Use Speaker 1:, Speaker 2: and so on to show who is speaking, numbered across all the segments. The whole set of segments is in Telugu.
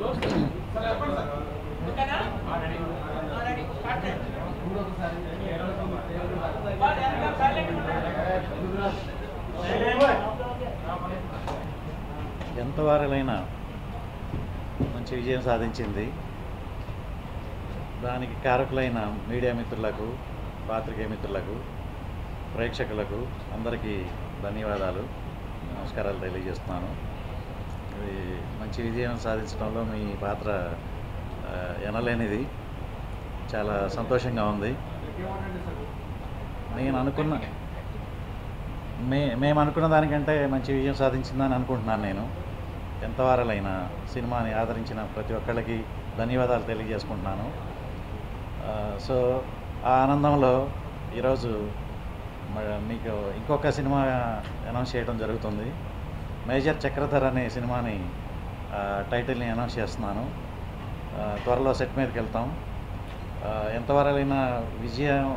Speaker 1: ఎంత వారలైనా మంచి విజయం సాధించింది దానికి కారకులైన మీడియా మిత్రులకు పాత్రికేయ మిత్రులకు ప్రేక్షకులకు అందరికీ ధన్యవాదాలు నమస్కారాలు తెలియజేస్తున్నాను ఇది మంచి విజయం సాధించడంలో మీ పాత్ర ఆ, ఎనలేనిది చాలా సంతోషంగా ఉంది నేను అనుకున్న మే మేము అనుకున్న దానికంటే మంచి విజయం సాధించిందని అనుకుంటున్నాను నేను ఎంత వారాలైనా సినిమాని ఆదరించిన ప్రతి ఒక్కళ్ళకి ధన్యవాదాలు తెలియజేసుకుంటున్నాను ఆ, సో ఆ ఆనందంలో ఈరోజు మ- మీకు ఇంకొక సినిమా అనౌన్స్ చేయడం జరుగుతుంది మేజర్ చక్రధర్ అనే సినిమాని ఆ, టైటిల్ని అనౌన్స్ చేస్తున్నాను ఆ, త్వరలో సెట్ మీదకి వెళ్తాం ఆ, ఎంత వారాలైనా విజయం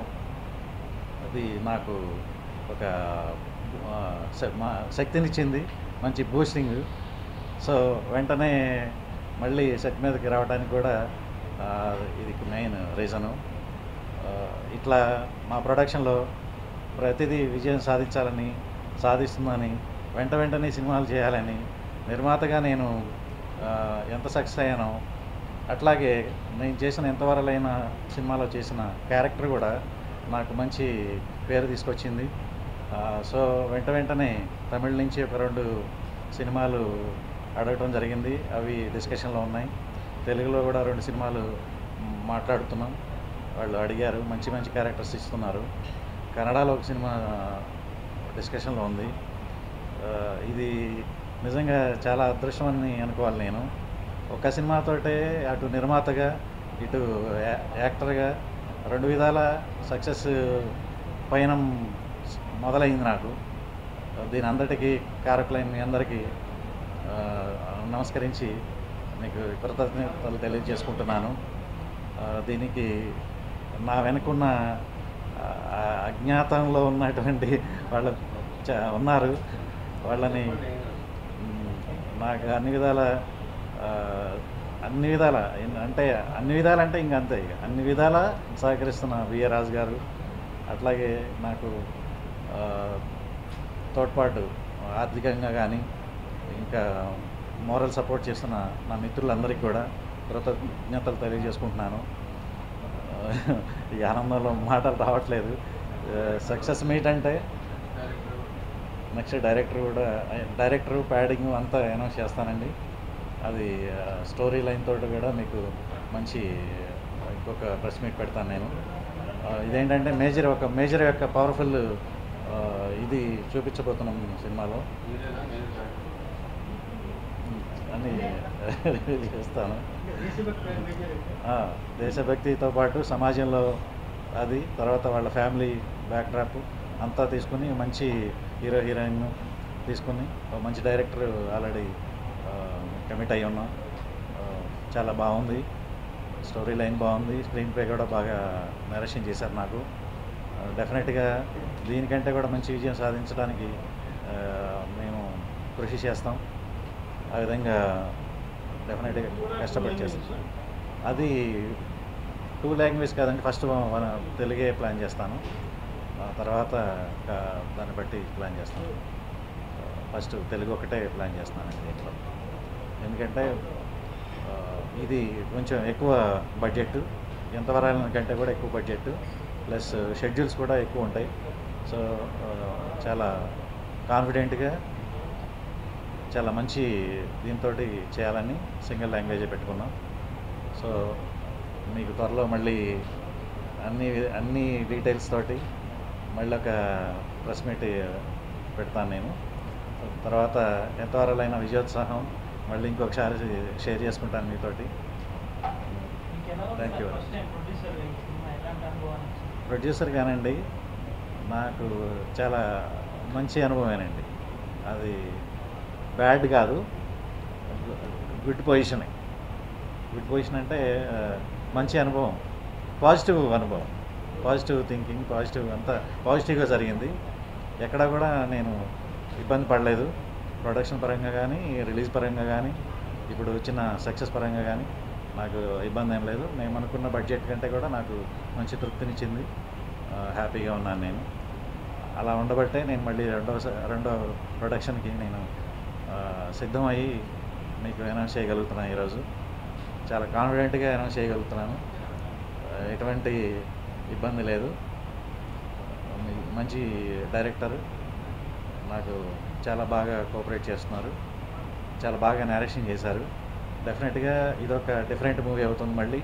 Speaker 1: అది నాకు ఒక ఆ, శ- మా శక్తినిచ్చింది మంచి బూస్టింగ్ సో వెంటనే మళ్ళీ సెట్ మీదకి రావడానికి కూడా ఆ, ఇది మెయిన్ రీజను ఆ, ఇట్లా మా ప్రొడక్షన్లో ప్రతిదీ విజయం సాధించాలని సాధిస్తుందని వెంట వెంటనే సినిమాలు చేయాలని నిర్మాతగా నేను ఆ, ఎంత సక్సెస్ అయ్యానో అట్లాగే నేను చేసిన ఎంతవరలైన సినిమాలో చేసిన క్యారెక్టర్ కూడా నాకు మంచి పేరు తీసుకొచ్చింది ఆ, సో వెంట వెంటనే తమిళ నుంచి ఒక రెండు సినిమాలు అడగటం జరిగింది అవి డిస్కషన్లో ఉన్నాయి తెలుగులో కూడా రెండు సినిమాలు మ్, మాట్లాడుతున్నాం వాళ్ళు అడిగారు మంచి మంచి క్యారెక్టర్స్ ఇస్తున్నారు కన్నడలో ఒక సినిమా డిస్కషన్లో ఉంది ఆ, ఇది నిజంగా చాలా అదృష్టమని అనుకోవాలి నేను ఒక సినిమాతోటే అటు నిర్మాతగా ఇటు యా- యాక్టర్గా రెండు విధాల సక్సెస్ పైన మొదలైంది నాకు దీని అందరికీ కారకులైన మీ అందరికీ ఆ, నమస్కరించి మీకు కృతజ్ఞతలు తెలియజేసుకుంటున్నాను ఆ, దీనికి నా వెనుకున్న ఆ, అజ్ఞాతంలో ఉన్నటువంటి వాళ్ళు చ- ఉన్నారు వాళ్ళని మ్, నాకు అన్ని విధాల ఆ, అన్ని విధాల ఎన్- అంటే అన్ని విధాలు అంటే ఇంక అంతే ఇక అన్ని విధాల సహకరిస్తున్న విఏ రాజు గారు అట్లాగే నాకు ఆ, తోడ్పాటు ఆర్థికంగా కానీ ఇంకా మోరల్ సపోర్ట్ చేస్తున్న నా మిత్రులందరికీ కూడా కృతజ్ఞతలు తెలియజేసుకుంటున్నాను ఈ ఆనందంలో మాటలు రావట్లేదు సక్సెస్ మీట్ అంటే నెక్స్ట్ డైరెక్టర్ కూడా డైరెక్టర్ ప్యాడింగ్ అంతా అనౌన్స్ చేస్తానండి అది స్టోరీ లైన్ తోటి కూడా మీకు మంచి ఇంకొక ప్రెస్ మీట్ పెడతాను నేను ఆ, ఇదేంటంటే మేజర్ ఒక మేజర్ యొక్క పవర్ఫుల్ ఇది చూపించబోతున్నాం సినిమాలో అని చేస్తాను ఆ, దేశభక్తితో పాటు సమాజంలో అది తర్వాత వాళ్ళ ఫ్యామిలీ బ్యాక్డ్రాప్ అంతా తీసుకుని మంచి హీరో హీరోయిన్ తీసుకుని ఒక మంచి డైరెక్టర్ ఆల్రెడీ కమిట్ అయి ఉన్నాం ఆ, చాలా బాగుంది స్టోరీ లైన్ బాగుంది స్క్రీన్ ప్లే కూడా బాగా నరేషన్ చేశారు నాకు డెఫినెట్గా దీనికంటే కూడా మంచి విజయం సాధించడానికి ఆ, మేము కృషి చేస్తాం ఆ విధంగా డెఫినెట్గా కష్టపడి చేస్తాం అది టూ లాంగ్వేజ్ కాదండి ఫస్ట్ మన తెలుగే ప్లాన్ చేస్తాను ఆ తర్వాత ఇంకా దాన్ని బట్టి ప్లాన్ చేస్తాను ఫస్ట్ తెలుగు ఒకటే ప్లాన్ చేస్తానండి దీంట్లో ఎందుకంటే ఆ, ఇది కొంచెం ఎక్కువ బడ్జెట్ ఎంత వరాల కంటే కూడా ఎక్కువ బడ్జెట్ ప్లస్ షెడ్యూల్స్ కూడా ఎక్కువ ఉంటాయి సో ఆ, చాలా కాన్ఫిడెంట్గా చాలా మంచి దీంతో చేయాలని సింగిల్ లాంగ్వేజే పెట్టుకున్నాం సో మీకు త్వరలో మళ్ళీ అన్ని అన్ని డీటెయిల్స్ తోటి మళ్ళీ ఒక ప్రెస్ మీట్ పెడతాను నేను తర్వాత ఎంతవరలైన విజయోత్సాహం మళ్ళీ ఇంకొకసారి షేర్ చేసుకుంటాను మీతోటి థ్యాంక్ యూ ప్రొడ్యూసర్ కానండి నాకు చాలా మంచి అనుభవమేనండి అది బ్యాడ్ కాదు గుడ్ పొజిషన్ గుడ్ పొజిషన్ అంటే ఆ, మంచి అనుభవం పాజిటివ్ అనుభవం పాజిటివ్ థింకింగ్ పాజిటివ్ అంతా పాజిటివ్గా జరిగింది ఎక్కడ కూడా నేను ఇబ్బంది పడలేదు ప్రొడక్షన్ పరంగా కానీ రిలీజ్ పరంగా కానీ ఇప్పుడు వచ్చిన సక్సెస్ పరంగా కానీ నాకు ఇబ్బంది ఏం లేదు మేము అనుకున్న బడ్జెట్ కంటే కూడా నాకు మంచి తృప్తినిచ్చింది ఆ, హ్యాపీగా ఉన్నాను నేను అలా ఉండబట్టే నేను మళ్ళీ రెండో రెండో ప్రొడక్షన్కి నేను ఆ, సిద్ధమయ్యి మీకు అనౌన్స్ చేయగలుగుతున్నాను ఈరోజు చాలా కాన్ఫిడెంట్గా అనౌన్స్ చేయగలుగుతున్నాను ఆ, ఎటువంటి ఇబ్బంది లేదు మీ- మంచి డైరెక్టర్ నాకు చాలా బాగా కోఆపరేట్ చేస్తున్నారు చాలా బాగా నేరేషన్ చేశారు డెఫినెట్గా ఇదొక డిఫరెంట్ మూవీ అవుతుంది మళ్ళీ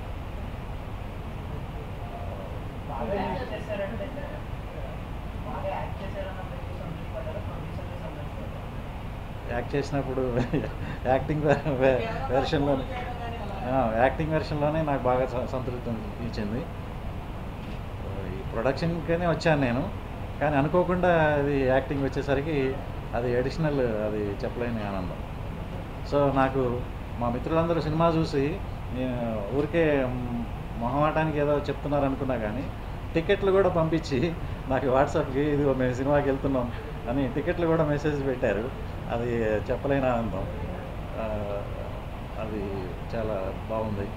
Speaker 2: బాగా యాక్ట్ చేశారంటే బాగా యాక్ట్ చేశారన్న ప్రతి సంతృప్తిపడ్డారు ప్రొడ్యూసర్ని సంతృప్తిపడ్డారు
Speaker 1: యాక్ట్ చేసినప్పుడు యాక్టింగ్ వెర్షన్లో యాక్టింగ్ వెర్షన్లోనే నాకు బాగా స- సంతృప్తి ఇచ్చింది ఈ ప్రొడక్షన్కనే వచ్చాను నేను కానీ అనుకోకుండా అది యాక్టింగ్ వచ్చేసరికి అది అడిషనల్ అది చెప్పలేని ఆనందం సో నాకు మా మిత్రులందరూ సినిమా చూసి నేను ఊరికే మ్, మొహమాటానికి ఏదో చెప్తున్నారు అనుకున్నా కానీ టికెట్లు కూడా పంపించి నాకు వాట్సాప్కి ఇది మేము సినిమాకి వెళ్తున్నాం అని టికెట్లు కూడా మెసేజ్ పెట్టారు అది చెప్పలేని ఆనందం ఆ, అది చాలా బాగుంది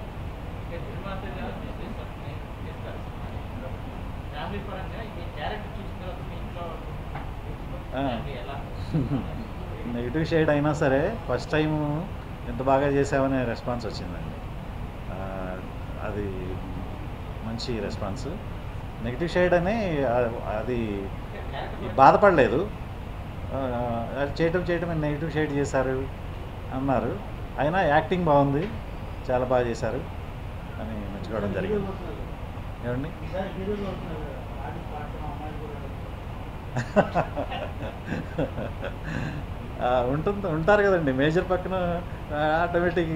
Speaker 3: ఫ్యామిలీ పరంగా ఈ క్యారెక్టర్ చూసిన తర్వాత మీ ఇంట్లో
Speaker 1: ఆ.
Speaker 3: family ఎలా
Speaker 1: నెగిటివ్ షేడ్ అయినా సరే ఫస్ట్ టైం ఎంత బాగా చేసావనే రెస్పాన్స్ వచ్చిందండి ఆ, అది మంచి రెస్పాన్స్ నెగిటివ్ షేడ్ అని ఆ- అది
Speaker 3: క్యారెక్టర్
Speaker 1: బాధపడలేదు ఆ, అది చేయటం చేయటం నెగిటివ్ షేడ్ చేశారు అన్నారు అయినా యాక్టింగ్ బాగుంది చాలా బాగా చేశారు అని మెచ్చుకోవడం జరిగింది ఏమండి
Speaker 2: ఈసారి హీరోలు అవుతున్నారు కదా, ఆడి పాటలు అమ్మాయిలు కూడా
Speaker 1: ఆ, ఉంటుంది ఉంటారు కదండి మేజర్ పక్కన ఆటోమేటిక్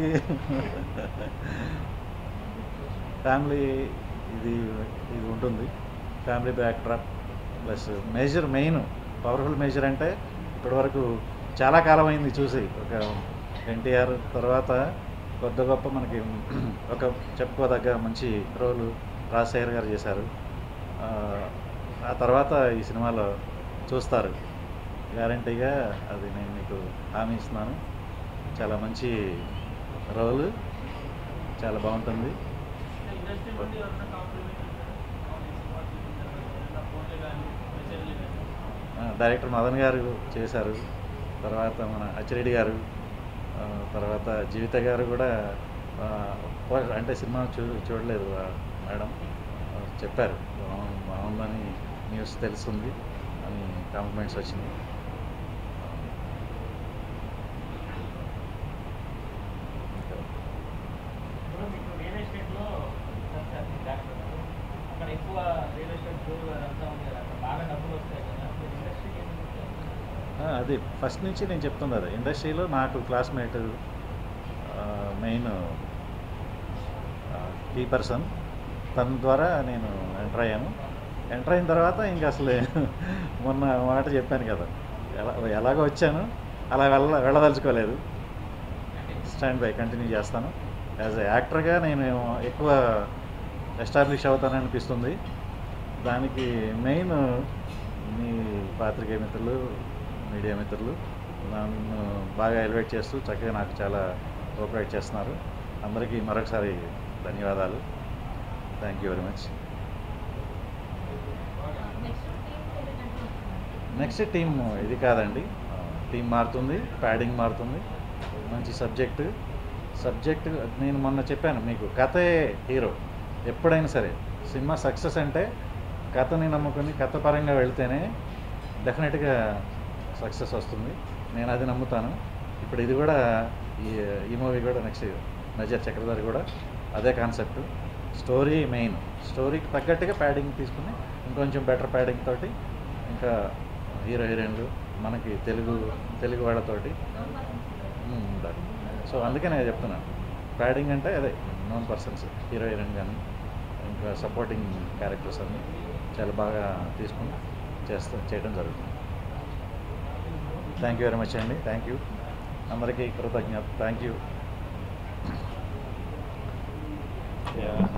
Speaker 1: ఫ్యామిలీ ఇది ఇది ఉంటుంది family backdrop plus major main powerful major అంటే ఇప్పటివరకు చాలా కాలం అయింది చూసి ఒక ఎన్టీఆర్ తర్వాత కొద్ది గొప్ప మనకి ఒక చెప్పుకోదగ్గ మంచి రోలు రాజశేఖర్ గారు చేశారు ఆ, ఆ తర్వాత ఈ సినిమాలో చూస్తారు గ్యారంటీగా అది నేను మీకు హామీ ఇస్తున్నాను చాలా మంచి రోలు చాలా బాగుంటుంది
Speaker 3: ఇండస్ట్రీ నుండి ఎవరైనా కాంప్లిమెంట్ ఫోన్లు కానీ మెసేజ్లు కానీ
Speaker 1: ఆ, డైరెక్టర్ మదన్ గారు చేశారు తర్వాత మన అచ్చిరెడ్డి గారు ఆ, తర్వాత జీవిత గారు కూడా ఆ, పో- అంటే సినిమా చూ చూడలేదు ఆ మేడం ఆ, చెప్పారు బాగు- బాగుందని న్యూస్ తెలుస్తుంది అని కాంప్లిమెంట్స్ వచ్చినాయి ఇంకా
Speaker 3: ఇప్పుడు మీకు రియల్ ఎస్టేట్లో అక్కడ ఎక్కువ రియల్ ఎస్టేట్ గ్రోత్ అంతా ఉంది కదా అక్కడ బాగా డబ్బులు వస్తాయి కదా మీరు ఇండస్ట్రీకి ఎందుకు వచ్చారు?
Speaker 1: ఆ, అది ఫస్ట్ నుంచి నేను చెప్తుంది అది ఇండస్ట్రీలో నాకు క్లాస్మేట్ మెయిన్ కీ పర్సన్ తన ద్వారా నేను ఎంటర్ అయ్యాను ఎంటర్ అయిన తర్వాత ఇంకా అసలు మొన్న మాట చెప్పాను కదా ఎలా ఎలాగో వచ్చాను అలా వెళ్ళ వెళ్ళదలుచుకోలేదు స్టాండ్ బై కంటిన్యూ చేస్తాను యాజ్ ఎ యాక్టర్గా నేను ఎక్కువ ఎస్టాబ్లిష్ అవుతానని అనిపిస్తుంది దానికి మెయిన్ మీ పాత్రికేయ మిత్రులు మీడియా మిత్రులు నన్ను బాగా ఎలివేట్ చేస్తూ చక్కగా నాకు చాలా కోఆపరేట్ చేస్తున్నారు అందరికీ మరొకసారి ధన్యవాదాలు thank you very much next team ఇది కాదండి టీం మారుతుంది ప్యాడింగ్ మారుతుంది మంచి సబ్జెక్టు సబ్జెక్ట్ నేను మొన్న చెప్పాను మీకు కథే హీరో ఎప్పుడైనా సరే సినిమా సక్సెస్ అంటే కథని నమ్ముకుని కథ పరంగా వెళ్తేనే డెఫినెట్గా సక్సెస్ వస్తుంది నేను అది నమ్ముతాను ఇప్పుడు ఇది కూడా ఈ ఈ మూవీ కూడా నెక్స్ట్ మెజర్ చక్రధారి కూడా అదే కాన్సెప్ట్ స్టోరీ మెయిన్ స్టోరీకి తగ్గట్టుగా ప్యాడింగ్ తీసుకుని ఇంకొంచెం బెటర్ ప్యాడింగ్ తోటి ఇంకా హీరో హీరోయిన్లు మనకి తెలుగు తెలుగు వాళ్ళతోటి ఉమ్, ఉండాలి సో అందుకే నేను చెప్తున్నాను ప్యాడింగ్ అంటే అదే నోన్ పర్సన్స్ హీరో హీరోయిన్ కానీ ఇంకా సపోర్టింగ్ క్యారెక్టర్స్ అన్ని చాలా బాగా తీసుకుని చేస్తూ చేయడం జరుగుతుంది థ్యాంక్ యూ వెరీ మచ్ అండి థ్యాంక్ యూ అందరికీ కృతజ్ఞత థ్యాంక్ యూ